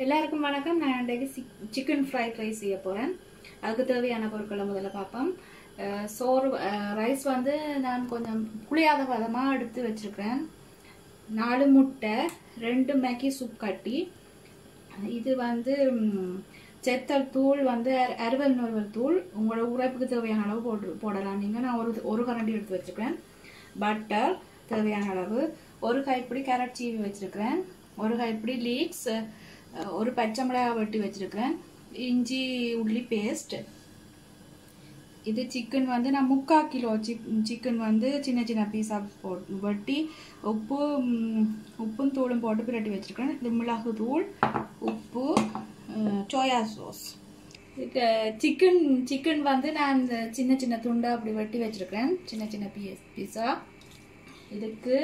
எல்லாருக்கும் வணக்கம் நான் இன்றைக்கு சிக்கன் ஃப்ரைட் ரைஸ் செய்ய போகிறேன் அதுக்கு தேவையான பொருட்களை முதல்ல பார்ப்போம் அஹ் சோறு ரைஸ் வந்து நான் கொஞ்சம் புளியாத பதமாக எடுத்து வச்சிருக்கிறேன் நாலு முட்டை ரெண்டு மேக்கி சூப் கட்டி இது வந்து ம், செத்தல் தூள் வந்து அர- அறுவல் நுறுவல் தூள் உங்களோட உரைப்புக்கு தேவையான அளவு போட்டு போடலாம் நீங்கள் நான் ஒரு ஒரு கரண்டி எடுத்து வச்சுருக்கேன் பட்டர் தேவையான அளவு ஒரு கைப்பிடி கேரட் சீவி வச்சுருக்கிறேன் ஒரு கைப்பிடி லீக்ஸ் ஒரு பச்சை மிளகாய் வெட்டி வச்சுருக்கிறேன் இஞ்சி உள்ளி பேஸ்ட் இது சிக்கன் வந்து நான் முக்கால் கிலோ சிக் சிக்கன் வந்து சின்ன சின்ன பீஸாக போட்டு வெட்டி உப்பு ம், உப்பும் தூளும் போட்டு பிரட்டி வச்சுருக்கேன் இது மிளகு தூள் உப்பு சோயா சாஸ் இதுக்கு சிக்கன் சிக்கன் வந்து நான் இந்த சின்ன சின்ன துண்டா அப்படி வெட்டி வச்சுருக்கேன் சின்ன சின்ன பீஸ் பீஸா இதுக்கு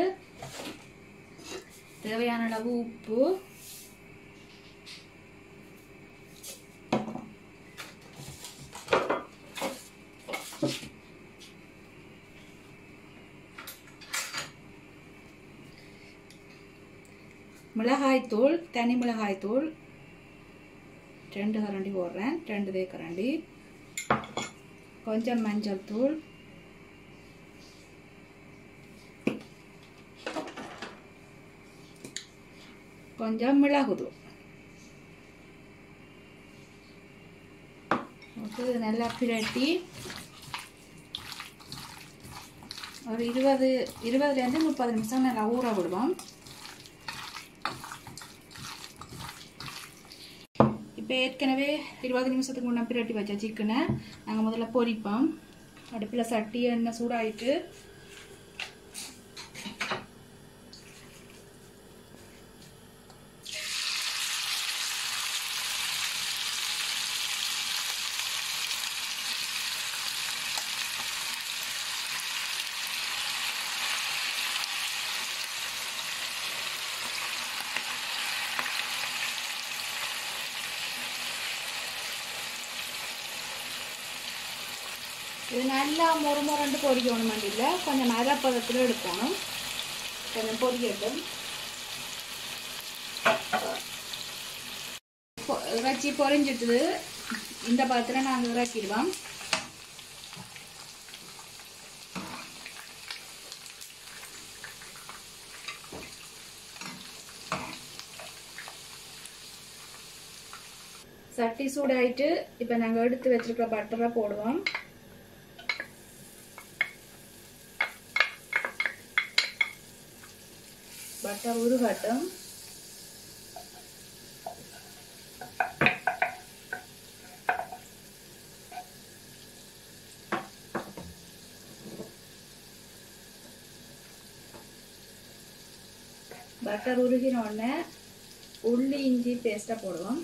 தேவையான அளவு உப்பு மிளகாய்த்தூள் தனி மிளகாய்த்தூள் ரெண்டு கரண்டி போடுறேன் ரெண்டு தே கரண்டி கொஞ்சம் மஞ்சள் தூள் கொஞ்சம் மிளகுதூள் போட்டு இது நல்லா பிரட்டி ஒரு இருபது இருபதுலேருந்து முப்பது நிமிஷம் நல்லா ஊற விடுவோம் இப்போ ஏற்கனவே இருபது நிமிஷத்துக்கு முன்னே பிரட்டி வச்ச சிக்கனை நாங்கள் முதல்ல பொரிப்போம் அடுப்பில் சட்டி எண்ணெய் சூடாயிட்டு இது நல்லா முறு முரண்டு பொரிக்கணும் இல்லை கொஞ்சம் மரப்பதத்தில் எடுக்கணும் கொஞ்சம் பொரியட்டும் பொ- இறைச்சி பொரிஞ்சிட்டுது இந்த பதத்தில் நாங்கள் இறக்கிடுவோம் சட்டி சூடாயிட்டு இப்போ நாங்கள் எடுத்து வச்சிருக்கிற பட்டரை போடுவோம் பட்டர் உருகட்டும் பட்டர் உருகின உடனே உள்ளி இஞ்சி பேஸ்ட்டை போடுவோம்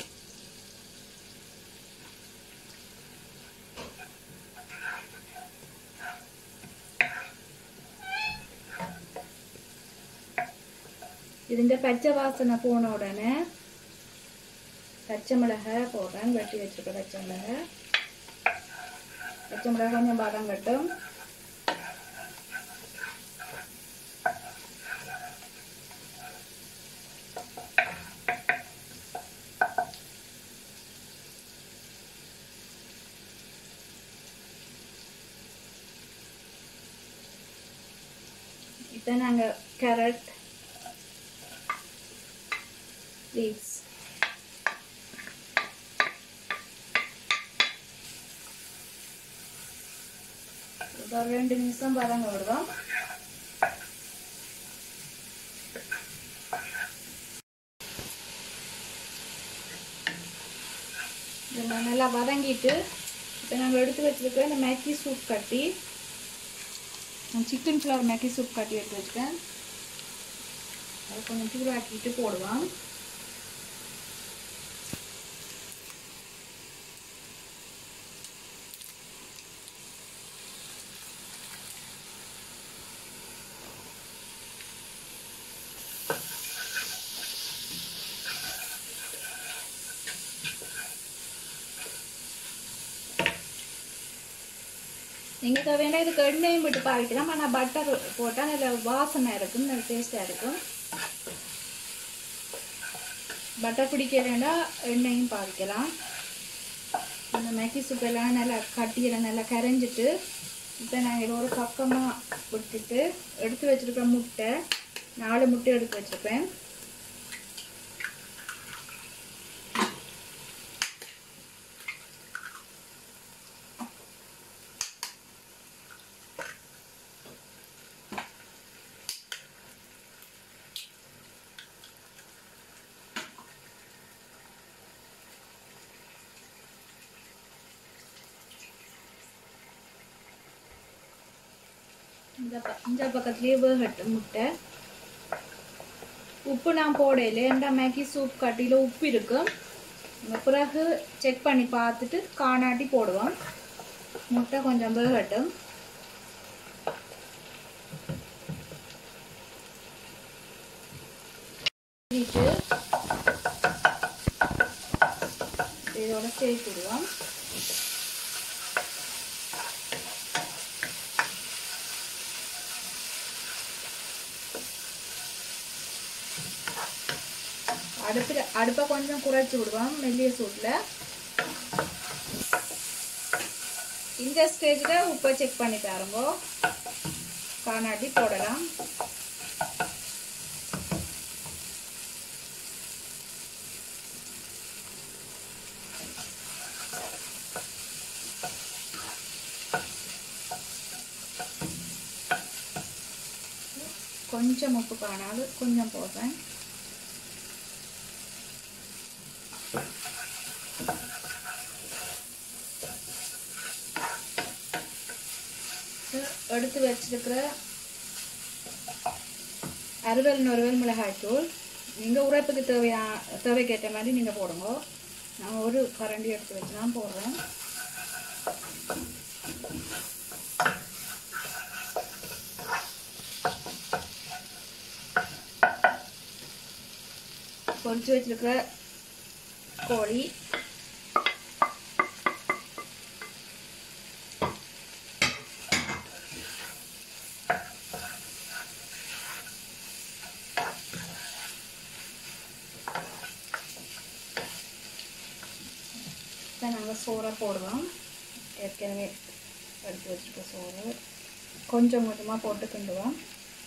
ഇതിൻ്റെ പച്ച വാസന പോണ ഉടനെ പച്ചമിളക് പോകാൻ വെട്ടി വെച്ചിട്ട് പച്ചമിളക് പച്ചമിളക് கொஞ்சம் பாகம் கட்டும் இப்போ நாங்கள் கேரட் லீவ்ஸ் ஒரு ரெண்டு நிமிஷம் பதங்க விடுவோம் இதெல்லாம் நல்லா வதங்கிட்டு இப்போ நாங்கள் எடுத்து வச்சிருக்க இந்த மேக்கி சூப் கட்டி சிக்கன் ஃப்ளவர் மேக்கி சூப் கட்டி எடுத்து வச்சுக்கேன் அது கொஞ்சம் சூடாக்கிட்டு போடுவோம் நீங்கள் தேவையான இதுக்கு எண்ணெயும் விட்டு பாவிக்கலாம் ஆனால் பட்டர் போட்டால் நல்ல வாசனை இருக்கும் நல்ல டேஸ்ட்டாக இருக்கும் பட்டர் பிடிக்கலைன்னா எண்ணெயும் பாதிக்கலாம் இந்த மேக்கி சூப் எல்லாம் நல்லா கட்டியெல்லாம் நல்லா கரைஞ்சிட்டு இப்போ நாங்கள் இதை ஒரு பக்கமாக விட்டுட்டு எடுத்து வச்சிருக்கிற முட்டை நாலு முட்டை எடுத்து வச்சிருப்பேன் இந்த ப இந்த பக்கத்துலேயே வேகட்டும் முட்டை உப்பு நான் போடையில ஏன்டா மேகி சூப் கட்டியில் உப்பு இருக்கும் நம்ம பிறகு செக் பண்ணி பார்த்துட்டு காணாட்டி போடுவோம் முட்டை கொஞ்சம் வேகட்டும் ஊத்திட்டு இதோட சேர்த்து விடுவோம் அடுப்பில் அடுப்பை கொஞ்சம் குறைச்சி விடுவோம் மெல்லிய சூட்டில் இந்த ஸ்டேஜில் உப்பை செக் பண்ணி பாருங்க காணாட்டி போடலாம் கொஞ்சம் உப்பு காணாது கொஞ்சம் போடுறேன் எடுத்து வச்சிருக்கிற அறுவல் நொறுவல் மிளகாய் தூள் நீங்கள் உரைப்புக்கு தேவையான தேவைக்கேற்ற மாதிரி நீங்கள் போடுங்க நான் ஒரு கரண்டி எடுத்து வச்சு தான் போடுறேன் பொரிச்சு வச்சிருக்கிற கோழி இப்போ நாங்கள் சோறை போடுவோம் ஏற்கனவே எடுத்து வச்சுருக்க சோறு கொஞ்சம் கொஞ்சமாக போட்டு கிண்டுவோம்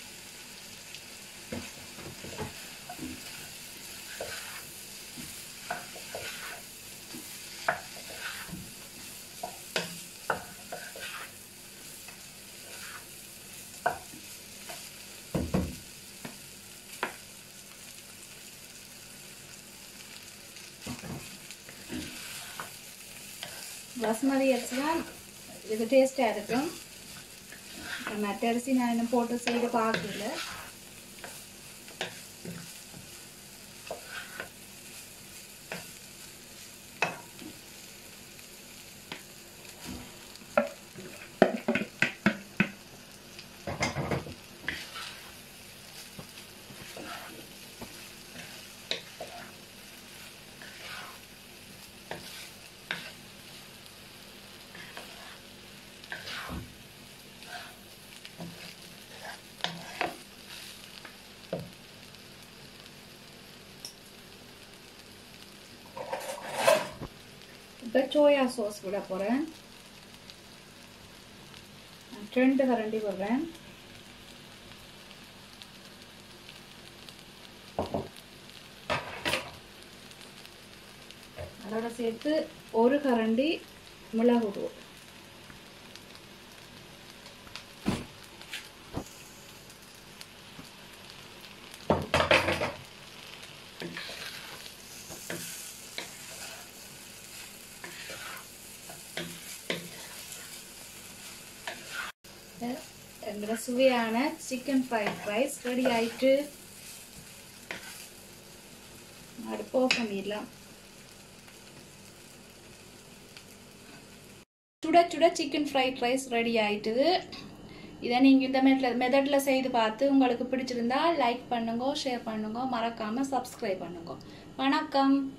பாஸ்மதி அரிசிலாம் இது டேஸ்ட்டாக இருக்கும் மற்ற அரிசி நான் இன்னும் போட்டு செய்து பார்க்கல இப்போ சோயா சாஸ் விட போகிறேன் ரெண்டு கரண்டி விடுறேன் அதோட சேர்த்து ஒரு கரண்டி மிளகு தூள் எங்களோட சுவையான சிக்கன் ஃப்ரைட் ரைஸ் ரெடி ஆயிட்டு அடுப்பு ஆஃப் பண்ணிடலாம் சுட சுட சிக்கன் ஃப்ரைட் ரைஸ் ரெடி ஆயிட்டுது இதை நீங்கள் இந்த மெத்தடில் மெத்தடில் செய்து பார்த்து உங்களுக்கு பிடிச்சிருந்தா லைக் பண்ணுங்க ஷேர் பண்ணுங்க மறக்காமல் சப்ஸ்கிரைப் பண்ணுங்க வணக்கம்